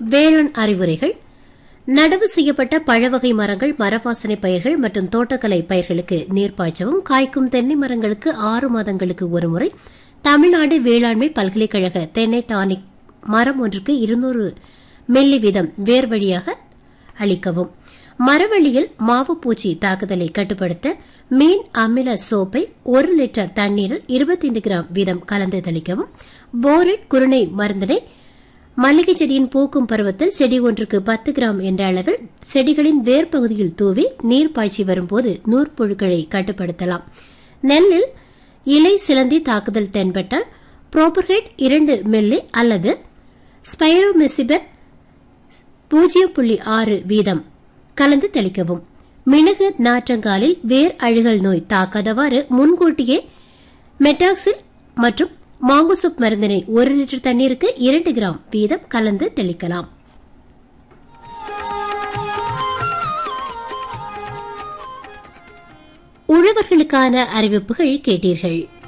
வேளாண் அறிவுரைகள் நடவு செய்யப்பட்ட பழவகை மரங்கள் மரவாசனை பயிர்கள் மற்றும் தோட்டக்கலை பயிர்களுக்கு நீர் பாய்ச்சவும் காய்க்கும் தென்னை மரங்களுக்கு ஆறு மாதங்களுக்கு ஒருமுறை தமிழ்நாடு வேளாண்மை பல்கலைக்கழக தென்னை டானிக் மரம் ஒன்றுக்கு இருநூறு மில்லி வீதம் வேர் வழியாக அளிக்கவும் மரவழியில் மாவு பூச்சி தாக்குதலை கட்டுப்படுத்த மீன் அமில சோப்பை ஒரு லிட்டர் தண்ணீரில் 25 கிராம் வீதம் கலந்து தெளிக்கவும் போரிட் குருணை மருந்தினை மல்லிகை செடியின் பூக்கும் பருவத்தில் செடி ஒன்றுக்கு பத்து கிராம் என்ற அளவில் செடிகளின் வேர் பகுதியில் தூவி நீர் பாய்ச்சி வரும்போது நூற்புழுக்களை கட்டுப்படுத்தலாம் நெல்லில் இலை சிலந்தி தாக்குதல் தென்பட்டால் புரோபர்ஹெட் இரண்டு மில்லி அல்லது ஸ்பைரோமெசிபன் பூஜ்ஜியம் புள்ளி ஆறு வீதம் கலந்து தெளிக்கவும் மிளகு நாற்றங்காலில் வேர் அழுகல் நோய் தாக்காதவாறு முன்கூட்டியே மெட்டாக்சில் மற்றும் மாங்குசப் மருந்தினை ஒரு லிட்டர் தண்ணீருக்கு இரண்டு கிராம் வீதம் கலந்து தெளிக்கலாம் உழவர்களுக்கான அறிவிப்புகள் கேட்டீர்கள்